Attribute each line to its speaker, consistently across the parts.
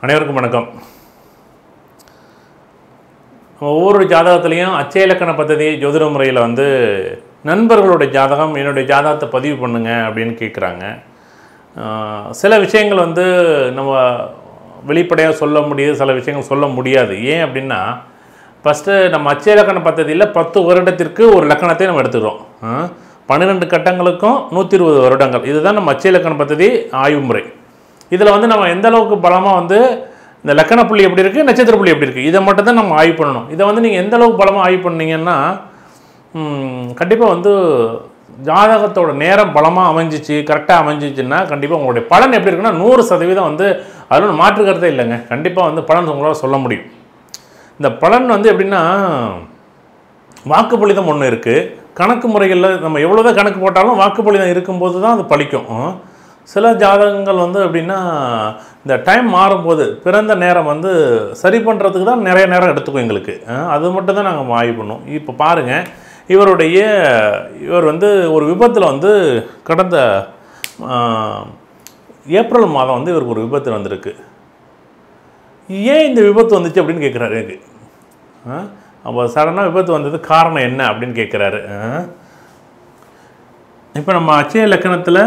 Speaker 1: அனைவருக்கும் வணக்கம் ஒவ்வொரு ஜாதகத்துலேயும் அச்சய இலக்கண பദ്ധதி ஜோதிட முறையில் வந்து நண்பர்களுடைய ஜாதகம் என்னுடைய ஜாதகத்தை பதிவு பண்ணுங்க அப்படின்னு கேட்குறாங்க ஆஹ் சில விஷயங்கள் வந்து நம்ம வெளிப்படையாக சொல்ல முடியாது சில விஷயங்கள் சொல்ல முடியாது ஏன் அப்படின்னா ஃபஸ்ட்டு நம்ம அச்சய இலக்கண பദ്ധதியில் பத்து வருடத்திற்கு ஒரு லக்கணத்தை நம்ம எடுத்துக்கிறோம் ஆஹ் பன்னிரெண்டு கட்டங்களுக்கும் நூற்றி இருபது வருடங்கள் இதுதான் நம்ம அச்சய இலக்கண பദ്ധதி ஆய்வு முறை இதில் வந்து நம்ம எந்த அளவுக்கு பலமாக வந்து இந்த லக்கண புள்ளி எப்படி இருக்குது நட்சத்திர புள்ளி எப்படி இருக்குது இதை மட்டும் தான் நம்ம ஆய்வு பண்ணணும் இதை வந்து நீங்கள் எந்த அளவுக்கு பலமாக ஆய்வு பண்ணீங்கன்னா கண்டிப்பாக வந்து ஜாதகத்தோட நேரம் பலமாக அமைஞ்சிச்சு கரெக்டாக அமைஞ்சிச்சுன்னா கண்டிப்பாக உங்களுடைய பலன் எப்படி இருக்குன்னா நூறு சதவீதம் வந்து அதில் ஒன்று மாற்று கருத்தே இல்லைங்க கண்டிப்பாக வந்து பலன் உங்களால் சொல்ல முடியும் இந்த பலன் வந்து எப்படின்னா வாக்குப்பொழிதம் ஒன்று இருக்குது கணக்கு முறைகளில் நம்ம எவ்வளோதான் கணக்கு போட்டாலும் வாக்குப்பொழிதம் இருக்கும்போது தான் அது பலிக்கும் ஆ. சில ஜாதகங்கள் வந்து எப்படின்னா இந்த டைம் மாறும்போது பிறந்த நேரம் வந்து சரி பண்ணுறதுக்கு தான் நிறைய நேரம் எடுத்துக்கும் எங்களுக்கு ஆ, அது மட்டும் தான் நாங்கள் ஆய்வு பண்ணோம் இப்போ பாருங்கள் இவருடைய இவர் வந்து ஒரு விபத்தில் வந்து கடந்த ஆ, ஏப்ரல் மாதம் வந்து இவருக்கு ஒரு விபத்து வந்திருக்கு ஏன் இந்த விபத்து வந்துச்சு அப்படின்னு கேட்குறாரு எனக்கு ஆ? அப்போ சடனாக விபத்து வந்தது காரணம் என்ன அப்படின்னு கேட்குறாரு இப்போ நம்ம அச்சய லக்கணத்தில்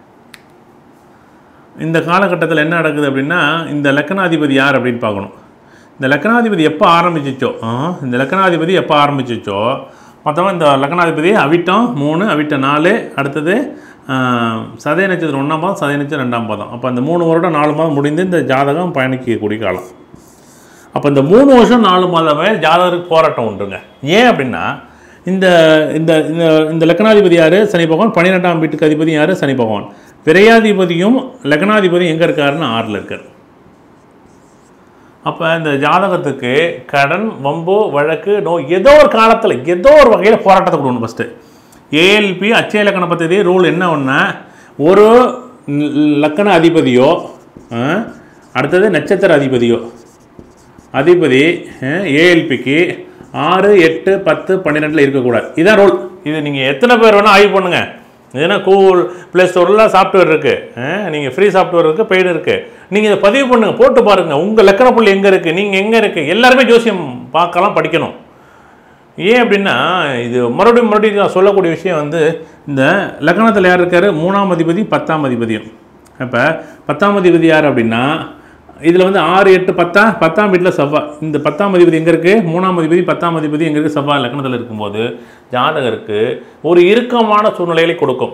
Speaker 1: இந்த காலகட்டத்தில் என்ன நடக்குது அப்படின்னா இந்த லக்கணாதிபதி யார் அப்படின்னு பார்க்கணும் இந்த லக்கணாதிபதி எப்போ ஆரம்பிச்சிச்சோ ஆ, இந்த லக்கணாதிபதி எப்போ ஆரம்பிச்சிச்சோ மொத்தமாக இந்த லக்கணாதிபதி அவிட்டம் மூணு அவிட்டம் நாலு அடுத்தது ஆ, சதய நட்சத்திரம் ஒன்றாம் பாதம் சதய நட்சத்திரம் ரெண்டாம் பாதம் அப்போ அந்த மூணு வருடம் நாலு மாதம் முடிந்து இந்த ஜாதகம் பயணிக்கக்கூடிய காலம் அப்போ இந்த மூணு வருஷம் நாலு மாதமே ஜாதகருக்கு போராட்டம் உண்டுங்க ஏன் அப்படின்னா இந்த இந்த இந்த இந்த லக்னாதிபதி யார் சனி பகவான் பன்னிரெண்டாம் வீட்டுக்கு அதிபதி யார் சனி பகவான் விரையாதிபதியும் லக்னாதிபதியும் எங்கே இருக்காருன்னு ஆறில் இருக்கார் அப்போ இந்த ஜாதகத்துக்கு கடன் வம்பு வழக்கு நோய் ஏதோ ஒரு காலத்தில் ஏதோ ஒரு வகையில் போராட்டத்தை கொடுக்கணும் ஃபஸ்ட்டு ஏஎல்பி அச்சய லக்கண பദ്ധதி ரூல் என்ன ஒன்றா ஒரு ல- லக்கண அதிபதியோ ஆ, அடுத்தது நட்சத்திர அதிபதியோ அதிபதி ஏஎல்பிக்கு ஆறு எட்டு பத்து பன்னிரெண்டில் இருக்கக்கூடாது இதான் ரூல் இது நீங்கள் எத்தனை பேர் வேணால் ஆய்வு பண்ணுங்கள் இதுனா கூகுள் ப்ளே ஸ்டோரில் சாஃப்ட்வேர் இருக்குது நீங்கள் ஃப்ரீ சாஃப்ட்வேர் இருக்குது பெய்டு இருக்குது நீங்கள் இதை பதிவு பண்ணுங்கள் போட்டு பாருங்கள் உங்கள் லக்கண புள்ளி எங்கே இருக்குது நீங்கள் எங்கே இருக்குது எல்லாருமே ஜோசியம் பார்க்கலாம் படிக்கணும் ஏன் அப்படின்னா இது மறுபடியும் மறுபடியும் நான் சொல்லக்கூடிய விஷயம் வந்து இந்த லக்னத்தில் யார் இருக்கார் மூணாம் அதிபதி பத்தாம் அதிபதியும் இப்போ பத்தாம் அதிபதி யார் அப்படின்னா இதில் வந்து ஆறு எட்டு பத்தா பத்தாம் வீட்டில் செவ்வாய் இந்த பத்தாம் அதிபதி எங்கே இருக்குது மூணாம் அதிபதி பத்தாம் அதிபதி எங்கே இருக்குது செவ்வாய் லக்னத்தில் இருக்கும்போது ஜாதகருக்கு ஒரு இறுக்கமான சூழ்நிலைகளை கொடுக்கும்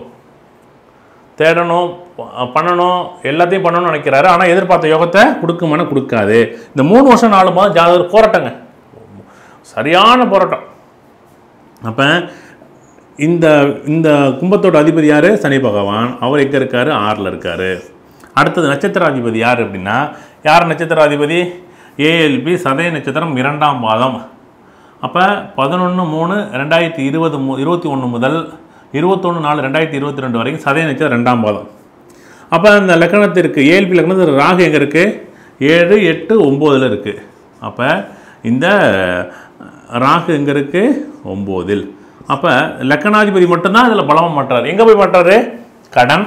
Speaker 1: தேடணும் ப- பண்ணணும் எல்லாத்தையும் பண்ணணும்னு நினைக்கிறாரு ஆனால் எதிர்பார்த்த யோகத்தை கொடுக்குமானா கொடுக்காது இந்த மூணு வருஷம் நாலு மாதம் ஜாதகர் போராட்டங்க சரியான போராட்டம் அப்போ இந்த இந்த கும்பத்தோட அதிபதி யார் சனி பகவான் அவர் எங்கே இருக்கார் ஆறில் இருக்கார் அடுத்தது நட்சத்திராதிபதி யார் அப்படின்னா யார் நட்சத்திராதிபதி ஏஎல்பி சதய நட்சத்திரம் இரண்டாம் பாதம் அப்போ பதினொன்று மூணு ரெண்டாயிரத்தி இருபது மு இருபத்தி ஒன்று முதல் இருபத்தொன்று நாலு ரெண்டாயிரத்தி இருபத்தி ரெண்டு வரைக்கும் சதய நட்சத்திரம் ரெண்டாம் பாதம் அப்போ அந்த லக்கணத்திற்கு ஏஎல்பி லக்கணத்தில் ராகு எங்கே இருக்குது ஏழு எட்டு ஒம்போதில் இருக்குது அப்போ இந்த ராகு எங்கே இருக்குது ஒம்போதில் அப்போ லக்கணாதிபதி மட்டும்தான் இதில் பலமாக மாட்டார் எங்கே போய் மாட்டாரு கடன்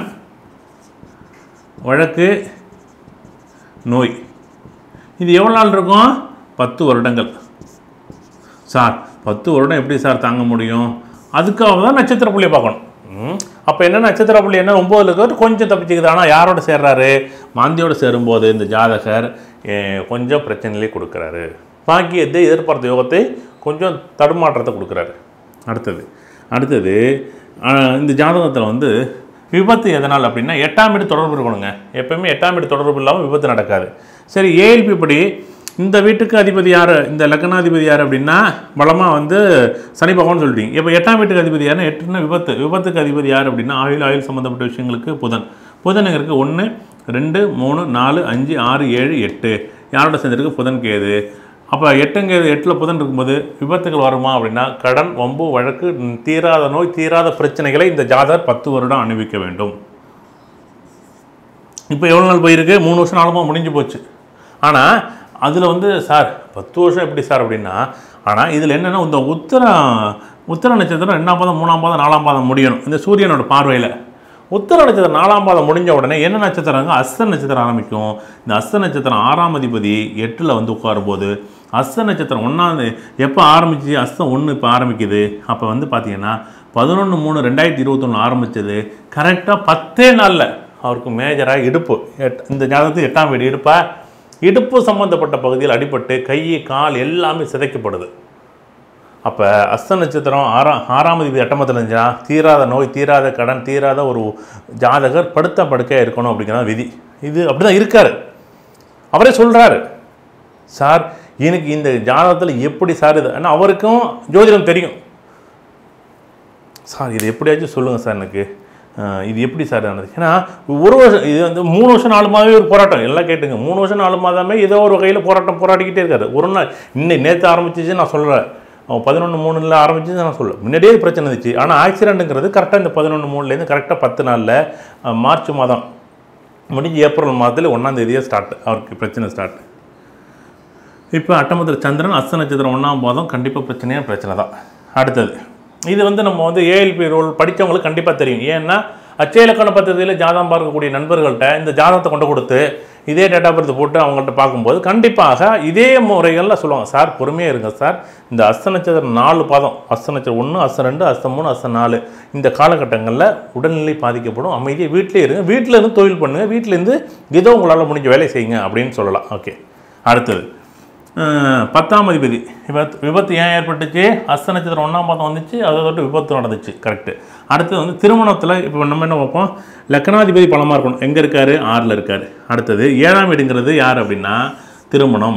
Speaker 1: வழக்கு நோய் இது எவ்வளோ நாள் இருக்கும் பத்து வருடங்கள் சார் பத்து வருடம் எப்படி சார் தாங்க முடியும் அதுக்காக தான் நட்சத்திர புள்ளியை பார்க்கணும் ம். அப்போ என்ன நட்சத்திர புள்ளி என்ன ஒம்போதில் இருக்கிறது கொஞ்சம் தப்பிச்சுக்குது ஆனால் யாரோட சேர்றாரு மாந்தியோட சேரும்போது இந்த ஜாதகர் ஏ, கொஞ்சம் பிரச்சனையிலே கொடுக்குறாரு பாக்கியத்தை எதிர்பார்த்த யோகத்தை கொஞ்சம் தடுமாற்றத்தை கொடுக்குறாரு அடுத்தது அடுத்தது ஆ, இந்த ஜாதகத்தில் வந்து விபத்து எதனால் அப்படின்னா எட்டாம் வீடு தொடர்பு இருக்கணுங்க எப்பயுமே எட்டாம் வீடு தொடர்பு இல்லாமல் விபத்து நடக்காது சரி ஏஎல்பி படி இந்த வீட்டுக்கு அதிபதி யார் இந்த லக்னாதிபதி யார் அப்படின்னா பலமாக வந்து சனி பகவான் சொல்லிட்டீங்க இப்போ எட்டாம் வீட்டுக்கு அதிபதி யாருன்னா எட்டுன்னா விபத்து விபத்துக்கு அதிபதி யார் அப்படின்னா ஆயுள் ஆயுள் சம்மந்தப்பட்ட விஷயங்களுக்கு புதன் புதன் எங்க இருக்கு ஒன்று ரெண்டு மூணு நாலு அஞ்சு ஆறு ஏழு எட்டு யாரோட சேர்ந்துருக்கு புதன் கேது அப்போ எட்டுங்க எட்டில் புதன் இருக்கும்போது விபத்துகள் வருமா அப்படின்னா கடன் வம்பு வழக்கு ம், தீராத நோய் தீராத பிரச்சனைகளை இந்த ஜாதகர் பத்து வருடம் அனுபவிக்க வேண்டும் இப்போ எவ்வளோ நாள் போயிருக்கு மூணு வருஷம் நாலுமா முடிஞ்சு போச்சு ஆனால் அதில் வந்து சார் பத்து வருஷம் எப்படி சார் அப்படின்னா ஆனால் இதில் என்னென்னா இந்த உத்தர உத்தர நட்சத்திரம் ரெண்டாம் பாதம் மூணாம் பாதம் நாலாம் பாதம் முடியணும் இந்த சூரியனோட பார்வையில் உத்தர நட்சத்திரம் நாலாம் பாதம் முடிஞ்ச உடனே என்ன நட்சத்திரங்க அஸ்த நட்சத்திரம் ஆரம்பிக்கும் இந்த அஸ்த நட்சத்திரம் ஆறாம் அதிபதி எட்டில் வந்து உட்காரும்போது அஸ்த நட்சத்திரம் ஒன்றாவது எப்போ ஆரம்பிச்சு அஸ்தம் ஒன்று இப்போ ஆரம்பிக்குது அப்போ வந்து பார்த்தீங்கன்னா பதினொன்று மூணு ரெண்டாயிரத்தி இருபத்தொன்று ஆரம்பித்தது கரெக்டாக பத்தே நாளில் அவருக்கு மேஜராக இடுப்பு எட் இந்த ஜாதகத்துக்கு எட்டாம் வீடு இடுப்பா இடுப்பு சம்பந்தப்பட்ட பகுதியில் அடிபட்டு கை கால் எல்லாமே சிதைக்கப்படுது அப்போ அஸ்த நட்சத்திரம் ஆறாம் ஆறாம் அதிபதி எட்டமத்தில் இருந்துச்சுன்னா தீராத நோய் தீராத கடன் தீராத ஒரு ஜாதகர் படுத்த படுக்கையாக இருக்கணும் அப்படிங்கிறத விதி இது அப்படி தான் இருக்கார் அவரே சொல்கிறாரு சார் எனக்கு இந்த ஜாதகத்தில் எப்படி சார் இது ஏன்னா அவருக்கும் ஜோதிடம் தெரியும் சார் இது எப்படியாச்சும் சொல்லுங்கள் சார் எனக்கு அஹ் இது எப்படி சார் ஆனது ஏன்னா ஒரு வருஷம் இது வந்து மூணு வருஷம் நாலு மாதமே ஒரு போராட்டம் எல்லாம் கேட்டுங்க மூணு வருஷம் நாலு மாதமே ஏதோ ஒரு வகையில் போராட்டம் போராடிக்கிட்டே இருக்காரு ஒரு நாள் இன்னைக்கு நேற்று ஆரம்பிச்சிச்சு நான் சொல்கிறேன் அவன் பதினொன்று மூணில் ஆரம்பிச்சு நான் சொல்ல முன்னாடியே பிரச்சனை இருந்துச்சு ஆனால் ஆக்சிடென்ட்டுங்கிறது கரெக்டாக இந்த பதினொன்று மூணுலேருந்து கரெக்டாக பத்து நாளில் அஹ், மார்ச் மாதம் முடிஞ்சு ஏப்ரல் மாதத்தில் ஒன்றாம் தேதியே ஸ்டார்ட் அவருக்கு பிரச்சனை ஸ்டார்ட் இப்போ அட்டமத்தில் சந்திரன் அஸ்த நட்சத்திரம் ஒன்றாம் பாதம் கண்டிப்பாக பிரச்சனையாக பிரச்சனை தான் அடுத்தது இது வந்து நம்ம வந்து ஏஎல்பி ரோல் படித்தவங்களுக்கு கண்டிப்பாக தெரியும் ஏன்னா அச்சய இலக்கண பദ്ധதியில் ஜாதகம் பார்க்கக்கூடிய நண்பர்கள்ட்ட இந்த ஜாதகத்தை கொண்டு கொடுத்து இதே டேட்டா பர்த் போட்டு அவங்கள்ட்ட பார்க்கும்போது கண்டிப்பாக இதே முறைகளில் சொல்லுவாங்க சார் பொறுமையாக இருங்க சார் இந்த அஸ்த நட்சத்திரம் நாலு பாதம் அஸ்த நட்சத்திரம் ஒன்று அஸ்த ரெண்டு அஸ்த மூணு அஸ்த நாலு இந்த காலகட்டங்களில் உடல்நிலை பாதிக்கப்படும் அமைதியாக வீட்டிலே இருங்க வீட்டில் இருந்து தொழில் பண்ணுங்க வீட்டிலேருந்து ஏதோ உங்களால் முடிஞ்ச வேலை செய்யுங்க அப்படின்னு சொல்லலாம் ஓகே அடுத்தது அஹ், பத்தாம் அதிபதி விபத்து விபத்து ஏன் ஏற்பட்டுச்சு அஸ்த நட்சத்திரம் ஒன்றாம் பாதம் வந்துச்சு அதை தொட்டு விபத்து நடந்துச்சு கரெக்டு அடுத்தது வந்து திருமணத்தில் இப்போ நம்ம என்ன பார்ப்போம் லக்னாதிபதி பலமாக இருக்கணும் எங்கே இருக்காரு ஆறில் இருக்காரு அடுத்தது ஏழாம் வீடுங்கிறது யார் அப்படின்னா திருமணம்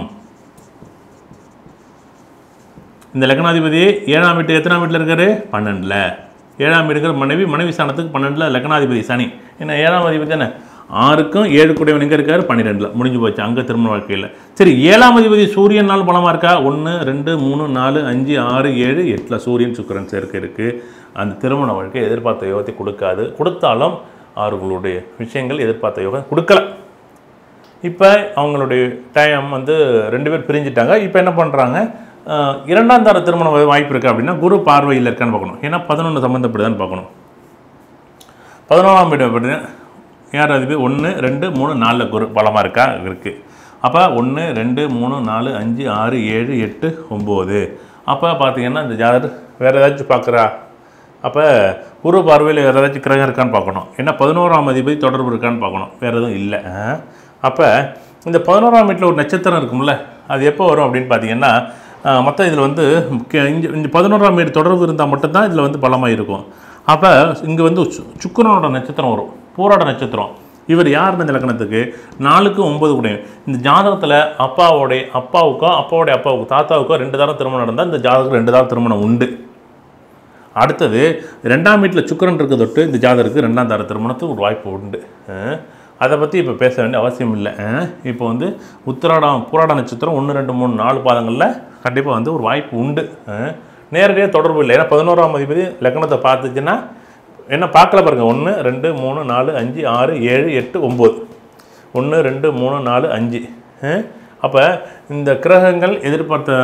Speaker 1: இந்த லக்னாதிபதி ஏழாம் வீட்டு எத்தனாம் வீட்டில் இருக்காரு பன்னெண்டில் ஏழாம் வீடுங்கிற மனைவி மனைவி ஸ்தானத்துக்கு பன்னெண்டில் லக்னாதிபதி சனி என்ன ஏழாம் அதிபதி தானே ஆறுக்கும் ஏழு கூடியவன் எங்கே இருக்காரு பன்னிரெண்டில் முடிஞ்சு போச்சு அங்கே திருமண வாழ்க்கையில் சரி ஏழாம் அதிபதி சூரியன் நாள் பலமாக இருக்கா ஒன்று ரெண்டு மூணு நாலு அஞ்சு ஆறு ஏழு எட்டில் சூரியன் சுக்கிரன் சேர்க்கை இருக்குது அந்த திருமண வாழ்க்கை எதிர்பார்த்த யோகத்தை கொடுக்காது கொடுத்தாலும் அவர்களுடைய விஷயங்கள் எதிர்பார்த்த யோகம் கொடுக்கல இப்போ அவங்களுடைய டைம் வந்து ரெண்டு பேர் பிரிஞ்சிட்டாங்க இப்போ என்ன பண்ணுறாங்க இரண்டாம் தர திருமண வா- வாய்ப்பு இருக்குது அப்படின்னா குரு பார்வையில் இருக்கான்னு பார்க்கணும் ஏன்னா பதினொன்று சம்மந்தப்படுதான்னு பார்க்கணும் பதினோராம் வீடு அப்படின்னா யார் அதிபதி ஒன்று ரெண்டு மூணு நாலில் குரு பலமாக இருக்கா இருக்குது அப்போ ஒன்று ரெண்டு மூணு நாலு அஞ்சு ஆறு ஏழு எட்டு ஒம்பது அப்போ பார்த்தீங்கன்னா இந்த ஜாதகர் வேறு ஏதாச்சும் பார்க்குறா அப்போ குரு பார்வையில் வேறு ஏதாச்சும் கிரகம் இருக்கான்னு பார்க்கணும் ஏன்னா பதினோராம் அதிபதி தொடர்பு இருக்கான்னு பார்க்கணும் வேறு எதுவும் இல்லை அப்போ இந்த பதினோராம் வீட்டில் ஒரு நட்சத்திரம் இருக்கும்ல அது எப்போ வரும் அப்படின்னு பார்த்தீங்கன்னா மொத்தம் இதில் வந்து கே- இங்க இந்த பதினோராம் வீடு தொடர்பு இருந்தால் மட்டும்தான் இதில் வந்து பலமாக இருக்கும் அப்போ இங்கே வந்து சு- சுக்கிரனோட நட்சத்திரம் வரும் பூராட நட்சத்திரம் இவர் யார் இந்த லக்கணத்துக்கு நாலுக்கு ஒன்பது கூட இந்த ஜாதகத்தில் அப்பாவோடைய அப்பாவுக்கோ அப்பாவுடைய அப்பாவுக்கோ தாத்தாவுக்கோ ரெண்டு தரம் திருமணம் நடந்தால் இந்த ஜாதகத்துக்கு ரெண்டு தரம் திருமணம் உண்டு அடுத்தது ரெண்டாம் வீட்டில் சுக்கிரன் இருக்க தொட்டு இந்த ஜாதகருக்கு ரெண்டாம் தர திருமணத்துக்கு ஒரு வாய்ப்பு உண்டு அஹ் அதை பற்றி இப்போ பேச வேண்டிய அவசியம் இல்லை அஹ் இப்போ வந்து உத்திராடம் பூராட நட்சத்திரம் ஒன்று ரெண்டு மூணு நாலு பாதங்களில் கண்டிப்பாக வந்து ஒரு வாய்ப்பு உண்டு அஹ் நேரடியாக தொடர்பு இல்லை ஏன்னா பதினோராம் அதிபதி லக்னத்தை பார்த்துச்சுன்னா என்ன பார்க்கல பாருங்கள் ஒன்று ரெண்டு மூணு நாலு அஞ்சு ஆறு ஏழு எட்டு ஒம்பது ஒன்று ரெண்டு மூணு நாலு அஞ்சு அப்போ இந்த கிரகங்கள் எதிர்பார்த்த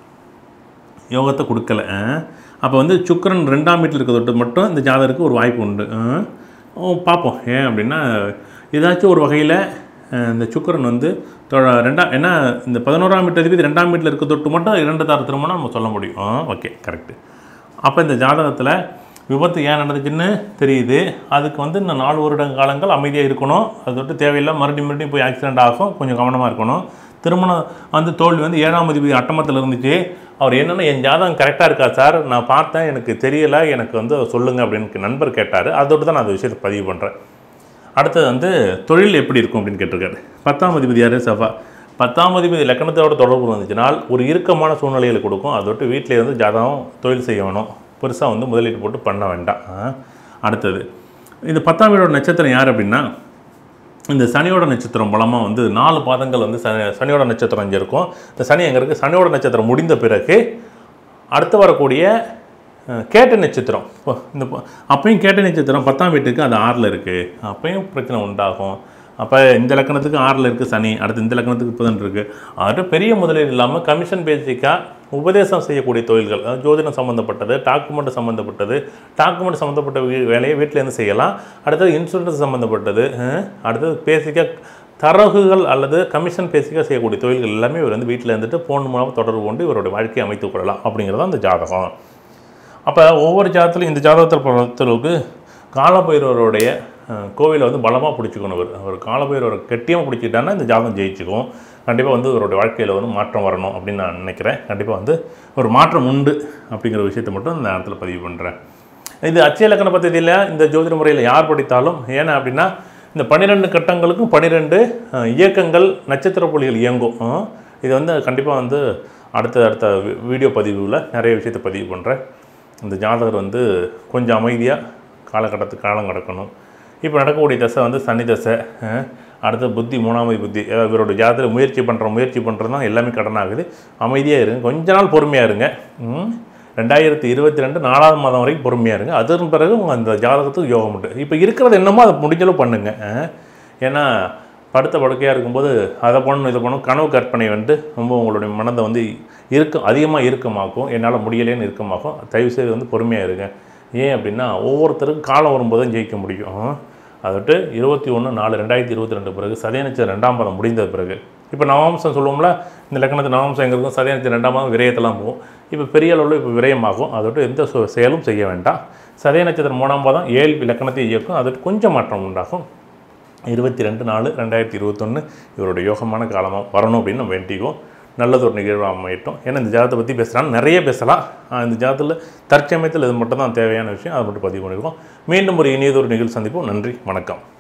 Speaker 1: யோகத்தை கொடுக்கல அப்போ வந்து சுக்கிரன் ரெண்டாம் வீட்டில் இருக்கிற தொட்டு மட்டும் இந்த ஜாதகருக்கு ஒரு வாய்ப்பு உண்டு அஹ். ஓ, பார்ப்போம் ஏன் அப்படின்னா ஏதாச்சும் ஒரு வகையில் இந்த சுக்கிரன் வந்து தொ- ரெண்டாம் ஏன்னா இந்த பதினோராம் வீட்டு அதிபதி ரெண்டாம் வீட்டில் இருக்க தொட்டு மட்டும் இரண்டு தார திருமணம் நம்ம சொல்ல முடியும் ஓகே கரெக்டு அப்போ இந்த ஜாதகத்தில் விபத்து ஏன் நடந்துச்சுன்னு தெரியுது அதுக்கு வந்து இந்த நாலு வருட காலங்கள் அமைதியாக இருக்கணும் அது தொட்டு தேவையில்லை மறுபடியும் மறுபடியும் போய் ஆக்சிடென்ட் ஆகும் கொஞ்சம் கவனமாக இருக்கணும் திருமணம் வந்து தோல்வி வந்து ஏழாம் அதிபதி அட்டமத்தில் இருந்துச்சு அவர் என்னென்னா என் ஜாதகம் கரெக்டாக இருக்கா சார் நான் பார்த்தேன் எனக்கு தெரியல எனக்கு வந்து சொல்லுங்கள் அப்படின்னு நண்பர் கேட்டார் அதோடு தான் நான் அந்த விஷயத்தை பதிவு பண்ணுறேன் அடுத்தது வந்து தொழில் எப்படி இருக்கும் அப்படின்னு கேட்டிருக்காரு பத்தாம் அதிபதி யார் சஃபா பத்தாம் அதிபதி லக்கணத்தோட தொடர்பு வந்துச்சுனால் ஒரு இறுக்கமான சூழ்நிலைகளை கொடுக்கும் அதை விட்டு வீட்டிலே இருந்து ஜாதகம் தொழில் செய்ய வேணும் பெருசாக வந்து முதலீடு போட்டு பண்ண வேண்டாம் ஆ. அடுத்தது இந்த பத்தாம் வீடோட நட்சத்திரம் யார் அப்படின்னா இந்த சனியோட நட்சத்திரம் பலமாக வந்து நாலு பாதங்கள் வந்து சனி சனியோட நட்சத்திரம் இங்கே இருக்கும் இந்த சனி எங்கே இருக்குது சனியோட நட்சத்திரம் முடிந்த பிறகு அடுத்து வரக்கூடிய அஹ், கேட்ட நட்சத்திரம் இப்போ இந்த ப- அப்பயும் கேட்ட நட்சத்திரம் பத்தாம் வீட்டுக்கு அது ஆறில் இருக்குது அப்பயும் பிரச்சனை உண்டாகும் அப்போ இந்த லக்கணத்துக்கு ஆறில் இருக்குது சனி அடுத்து இந்த லக்கணத்துக்கு புதன் இருக்குது அது பெரிய முதலீடு இல்லாமல் கமிஷன் பேசிக்காக உபதேசம் செய்யக்கூடிய தொழில்கள் அதாவது ஜோதிடம் சம்மந்தப்பட்டது டாக்குமெண்ட் சம்மந்தப்பட்டது டாக்குமெண்ட் சம்மந்தப்பட்ட வே- வேலையை வீட்டிலேருந்து செய்யலாம் அடுத்தது இன்சூரன்ஸ் சம்மந்தப்பட்டது அஹ், அடுத்தது பேசிக்காக தரகுகள் அல்லது கமிஷன் பேசிக்காக செய்யக்கூடிய தொழில்கள் எல்லாமே இவர் வந்து வீட்டில் இருந்துட்டு ஃபோன் மூலமாக தொடர்பு கொண்டு இவருடைய வாழ்க்கையை அமைத்துக் கொள்ளலாம் அப்படிங்கிறது தான் அந்த ஜாதகம் அப்போ ஒவ்வொரு ஜாதகத்திலும் இந்த ஜாதகத்தை பொறுத்தளவுக்கு காலபைரவருடைய அஹ், கோவிலை வந்து பலமாக பிடிச்சிக்கணும் அவர் அவர் காலபைரவரை கெட்டியமாக பிடிச்சிக்கிட்டான்னா இந்த ஜாதகம் ஜெயிச்சுக்கும் கண்டிப்பாக வந்து இவருடைய வாழ்க்கையில் வந்து மாற்றம் வரணும் அப்படின்னு நான் நினைக்கிறேன் கண்டிப்பாக வந்து ஒரு மாற்றம் உண்டு அப்படிங்கிற விஷயத்தை மட்டும் இந்த நேரத்தில் பதிவு பண்ணுறேன் இது அச்சய இலக்கண பദ്ധதியில் இந்த ஜோதிட முறையில் யார் படித்தாலும் ஏன்னா அப்படின்னா இந்த பன்னிரெண்டு கட்டங்களுக்கும் பன்னிரெண்டு அஹ், இயக்கங்கள் நட்சத்திர புள்ளிகள் இயங்கும் அஹ், இது வந்து கண்டிப்பாக வந்து அடுத்த அடுத்த வி- வீடியோ பதிவில் நிறைய விஷயத்தை பதிவு பண்ணுறேன் இந்த ஜாதகர் வந்து கொஞ்சம் அமைதியாக காலகட்டத்துக்கு காலம் கிடக்கணும் இப்போ நடக்கக்கூடிய தசை வந்து சனி தசை அஹ், அடுத்து புத்தி மூணாவது புத்தி அதாவது இவரோட ஜாதகத்தில் முயற்சி பண்ணுற முயற்சி பண்ணுறது தான் எல்லாமே கடனாகுது அமைதியாக இருங்க கொஞ்ச நாள் பொறுமையாக இருங்க ம். ரெண்டாயிரத்தி இருபத்தி ரெண்டு நாலாவது மாதம் வரைக்கும் பொறுமையாக இருங்க அதன் பிறகு உங்கள் அந்த ஜாதகத்துக்கு யோகம் உண்டு இப்போ இருக்கிறது என்னமோ அதை முடிஞ்சளவு பண்ணுங்க அஹ். ஏன்னா படுத்த படுக்கையாக இருக்கும்போது அதை பண்ணணும் இதை பண்ணணும் கனவு கற்பனை வந்து ரொம்ப உங்களுடைய மனதை வந்து இருக்க அதிகமாக இறுக்கமாக்கும் என்னால் முடியலேன்னு இறுக்கமாக்கும் தயவுசெய்து வந்து பொறுமையாக இருங்க ஏன் அப்படின்னா ஒவ்வொருத்தருக்கும் காலம் வரும்போது தான் ஜெயிக்க முடியும் அதை விட்டு இருபத்தி ஒன்று நாலு ரெண்டாயிரத்தி இருபத்தி ரெண்டு பிறகு சதயநட்சத்திரம் ரெண்டாம் பாதம் முடிந்த பிறகு இப்போ நவாம்சம் சொல்லுவோம்ல இந்த லக்கணத்து நவாம்சம் எங்கே இருக்கும் சதயநட்சத்திரம் ரெண்டாம் பாதம் விரயத்தெல்லாம் போகும் இப்போ பெரிய அளவில் இப்போ விரயமாகும் அதை விட்டு எந்த சொ- செயலும் செய்ய வேண்டாம் சதய நட்சத்திரம் மூணாம் பாதம் ஏழு லக்கணத்தை இயக்கும் அது கொஞ்சம் மாற்றம் உண்டாகும் இருபத்தி ரெண்டு நாலு ரெண்டாயிரத்தி இருபத்தொன்று இவருடைய யோகமான காலமாக வரணும் அப்படின்னு நம்ம வேண்டிக்குவோம் நல்லது ஒரு நிகழ்வாக அமையட்டும் ஏன்னா இந்த ஜாதகத்தை பற்றி பேசுகிறாங்க நிறைய பேசலாம் ஆஹ் இந்த ஜாதகத்தில் தற்சமயத்தில் இது மட்டும் தான் தேவையான விஷயம் அதை மட்டும் பதிவு பண்ணியிருக்கோம் மீண்டும் ஒரு இனியதொரு நிகழ்ச்சி சந்திப்போம் நன்றி வணக்கம்